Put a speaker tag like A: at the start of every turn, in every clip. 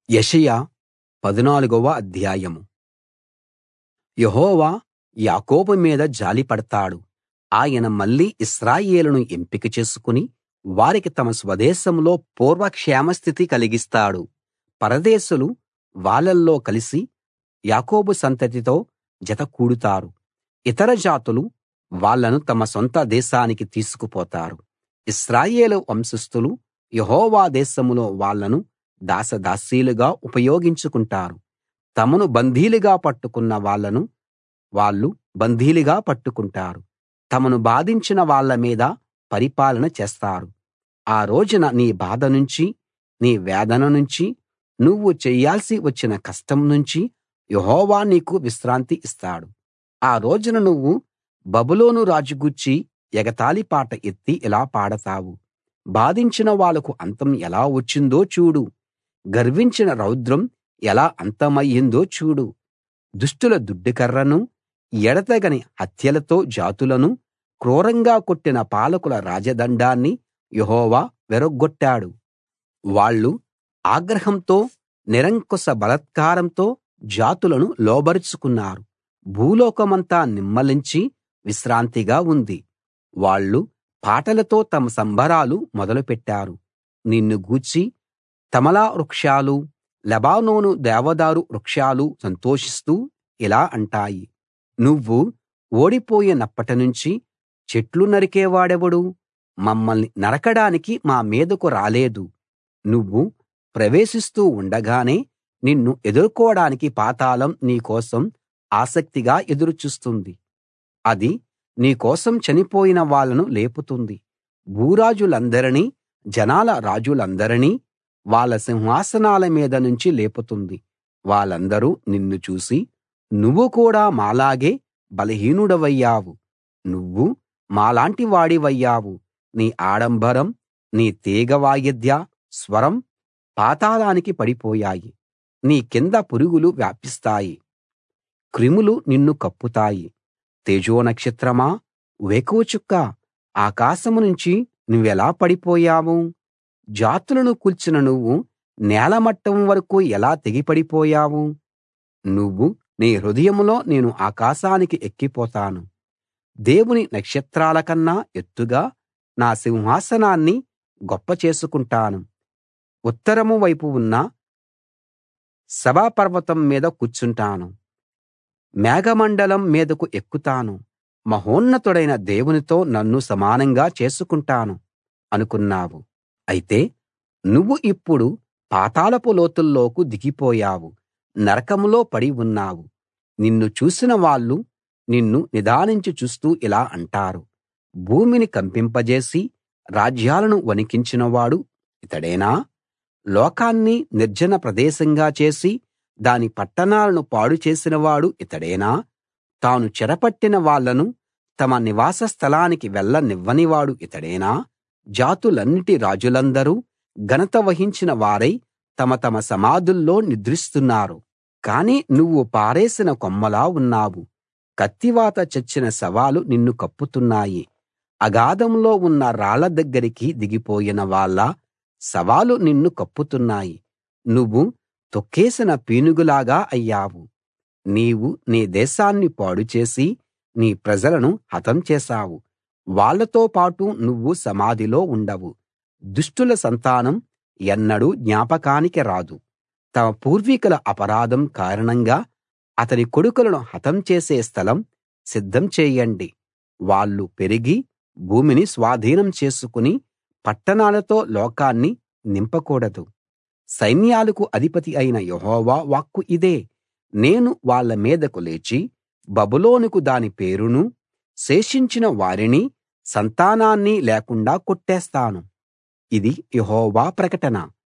A: యెషయా పదునాలుగవ అధ్యాయం యెహోవా యాకోబు మీద జాలిపడతాడు ఆయన మళ్ళీ ఇశ్రాయేలును ఎంపిక చేసుకుని వారికి తమ స్వదేశంలో పూర్వ క్షేమస్థితి కలిగిస్తాడు పరదేశులు వాళ్ళల్లో కలిసి యాకోబు సంతతితో జత కూడుతారు ఇతర జాతులు వాళ్ళను తమ సొంత దేశానికి తీసుకుపోతారు ఇశ్రాయేలు వంశస్థులు యెహోవా దేశంలో వాళ్ళను దాసదాసీలుగా ఉపయోగించుకుంటారు తమను బందీలుగా పట్టుకున్న వాళ్ళను వాళ్ళు బందీలుగా పట్టుకుంటారు తమను బాధించిన వాళ్ళ మీద పరిపాలన చేస్తారు ఆ రోజున నీ బాధ నుంచి నీ వేదన నుంచి నువ్వు చెయ్యాల్సి వచ్చిన కష్టం నుంచి యెహోవా నీకు విశ్రాంతి ఇస్తాడు ఆ రోజున నువ్వు బబులోను రాజు గూర్చి ఎగతాళి పాట ఎత్తి ఇలా పాడతావు బాధించిన వాళ్లకు అంతం ఎలా వచ్చిందో చూడు గర్వించిన రౌద్రం ఎలా అంతమయ్యిందో చూడు దుష్టుల దుడ్డుకర్రను ఎడతెగని హత్యలతో జాతులను క్రూరంగా కొట్టిన పాలకుల రాజదండాన్ని యెహోవా విరగ్గొట్టాడు వాళ్ళు ఆగ్రహంతో నిరంకుశ బలాత్కారంతో జాతులను లోబరుచుకున్నారు భూలోకమంతా నిమ్మళించి విశ్రాంతిగా ఉంది వాళ్ళు పాటలతో తమ సంబరాలు మొదలుపెట్టారు నిన్ను గూర్చి తమల వృక్షాలు లెబానోను దేవదారు వృక్షాలు సంతోషిస్తూ ఇలా అంటాయి నువ్వు ఓడిపోయినప్పటినుంచి చెట్లు నరికేవాడెవడు మమ్మల్ని నరకడానికి మా మీదకు రాలేదు నువ్వు ప్రవేశిస్తూ ఉండగానే నిన్ను ఎదుర్కోడానికి పాతాళం నీ కోసం ఆసక్తిగా ఎదురు చూస్తుంది అది నీ కోసం చనిపోయిన వాళ్ళను లేపుతుంది భూరాజులందరినీ జనాల రాజులందరినీ వాళ్ళ సింహాసనాల మీద నుంచి లేపుతుంది వాళ్ళందరూ నిన్ను చూసి నువ్వు కూడా మాలాగే బలహీనుడవయ్యావు నువ్వు మాలాంటి వాడివయ్యావు నీ ఆడంబరం నీ తీగ వాయిద్య స్వరం పాతాళానికి పడిపోయాయి నీ కింద పురుగులు వ్యాపిస్తాయి క్రిములు నిన్ను కప్పుతాయి తేజోనక్షత్రమా వేకువచుక్క ఆకాశం నుంచి నువ్వెలా పడిపోయావు జాతులను కూల్చిన నువ్వు నేలమట్టం వరకు ఎలా తెగిపడిపోయావు నువ్వు నీ హృదయంలో నేను ఆకాశానికి ఎక్కిపోతాను దేవుని నక్షత్రాల కన్నా ఎత్తుగా నా సింహాసనాన్ని గొప్ప చేసుకుంటాను ఉత్తరం వైపు ఉన్న సభాపర్వతం మీద కూర్చుంటాను మేఘమండలం మీదకు ఎక్కుతాను మహోన్నతుడైన దేవునితో నన్ను సమానంగా చేసుకుంటాను అనుకున్నావు అయితే నువ్వు ఇప్పుడు పాతాళపు లోతుల్లోకి దిగిపోయావు నరకంలో పడి ఉన్నావు నిన్ను చూసిన వాళ్ళు నిన్ను నిదానించి చూస్తూ ఇలా అంటారు భూమిని కంపింపజేసి రాజ్యాలను వణికించినవాడు ఇతడేనా లోకాన్ని నిర్జన ప్రదేశంగా చేసి దాని పట్టణాలను పాడు చేసినవాడు ఇతడేనా తాను చెరపట్టిన వాళ్ళను తమ నివాస స్థలానికి వెళ్ళనివ్వనివాడు ఇతడేనా జాతులన్నిటి రాజులందరూ ఘనత వహించిన వారై తమ తమ సమాధుల్లో నిద్రిస్తున్నారు కాని నువ్వు పారేసిన కొమ్మలా ఉన్నావు కత్తివాత చచ్చిన శవాలు నిన్ను కప్పుతున్నాయి అగాధంలో ఉన్న రాళ్ల దగ్గరికి దిగిపోయిన వాళ్ళ శవాలు నిన్ను కప్పుతున్నాయి నువ్వు తొక్కేసిన పీనుగులాగా అయ్యావు నీవు నీ దేశాన్ని పాడుచేసి నీ ప్రజలను హతం చేశావు వాళ్ళతో పాటు నువ్వు సమాధిలో ఉండవు దుష్టుల సంతానం ఎన్నడూ జ్ఞాపకానికి రాదు తమ పూర్వీకుల అపరాధం కారణంగా అతని కొడుకులను హతం చేసే స్థలం సిద్ధం చేయండి వాళ్ళు పెరిగి భూమిని స్వాధీనం చేసుకుని పట్టణాలతో లోకాన్ని నింపకూడదు సైన్యాలకు అధిపతి అయిన యెహోవా వాక్కు ఇదే నేను వాళ్ళ మీదకు లేచి బబులోనుకు దాని పేరును శేషించిన వారిని సంతానాన్ని లేకుండా కొట్టేస్తాను ఇది యెహోవా ప్రకటన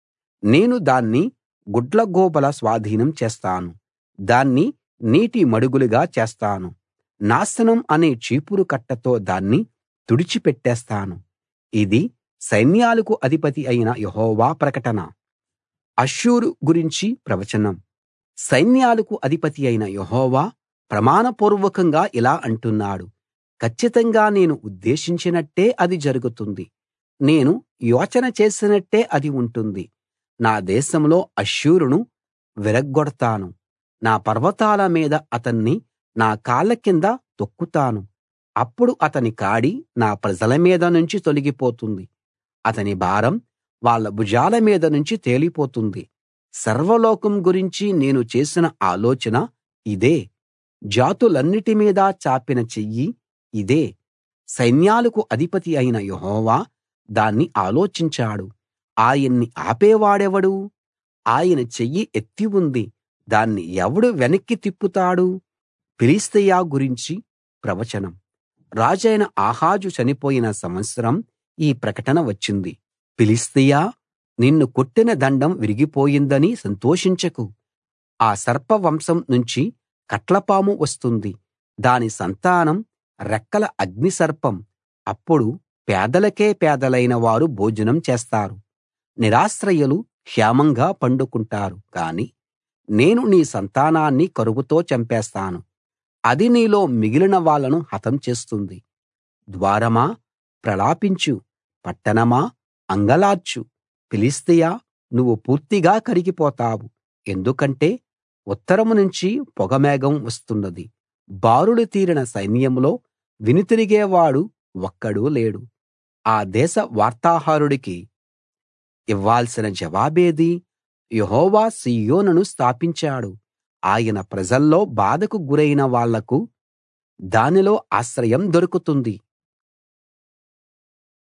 A: నేను దాన్ని గుడ్లగూబల స్వాధీనం చేస్తాను దాన్ని నీటి మడుగులుగా చేస్తాను నాశనం అనే చీపురు కట్టతో దాన్ని తుడిచిపెట్టేస్తాను ఇది సైన్యాలకు అధిపతి అయిన యెహోవా ప్రకటన అష్షూరు గురించి ప్రవచనం సైన్యాలకు అధిపతి అయిన యెహోవా ప్రమాణపూర్వకంగా ఇలా అంటున్నాడు కచ్చితంగా నేను ఉద్దేశించినట్టే అది జరుగుతుంది నేను యోచన చేసినట్టే అది ఉంటుంది నా దేశంలో అష్షూరును విరగ్గొడతాను నా పర్వతాల మీద అతన్ని నా కాళ్ళ కింద తొక్కుతాను అప్పుడు అతని కాడి నా ప్రజల మీద నుంచి తొలగిపోతుంది అతని భారం వాళ్ళ భుజాల మీద నుంచి తేలిపోతుంది సర్వలోకం గురించి నేను చేసిన ఆలోచన ఇదే జాతులన్నిటి మీద చాపిన చెయ్యి ఇదే సైన్యాలకు అధిపతి అయిన యెహోవా దాన్ని ఆలోచించాడు ఆయన్ని ఆపేవాడెవడు ఆయన చెయ్యి ఎత్తి ఉంది దాన్ని ఎవడు వెనక్కి తిప్పుతాడు ఫిలిష్తీయ గురించి ప్రవచనం రాజైన ఆహాజు చనిపోయిన సంవత్సరం ఈ ప్రకటన వచ్చింది ఫిలిష్తీయా నిన్ను కొట్టిన దండం విరిగిపోయిందని సంతోషించకు ఆ సర్ప వంశం నుంచి కట్లపాము వస్తుంది దాని సంతానం రెక్కల అగ్ని సర్పం అప్పుడు పేదలకే పేదలైన వారు భోజనం చేస్తారు నిరాశ్రయులు క్షేమంగా పండుకుంటారు కాని నేను నీ సంతానాన్ని కరువుతో చంపేస్తాను అది నీలో మిగిలిన వాళ్ళను హతం చేస్తుంది ద్వారమా ప్రలాపించు పట్టణమా అంగలార్చు ఫిలిష్తీయా నువ్వు పూర్తిగా కరిగిపోతావు ఎందుకంటే ఉత్తరం నుంచి పొగమేఘం వస్తున్నది బారులు తీరిన సైన్యంలో వెనుతిరిగేవాడు ఒక్కడూ లేడు ఆ దేశ వార్తాహరుడికి ఇవ్వాల్సిన జవాబేది యెహోవా సీయోనును స్థాపించాడు ఆయన ప్రజల్లో బాధకు గురైన వాళ్లకు దానిలో ఆశ్రయం దొరుకుతుంది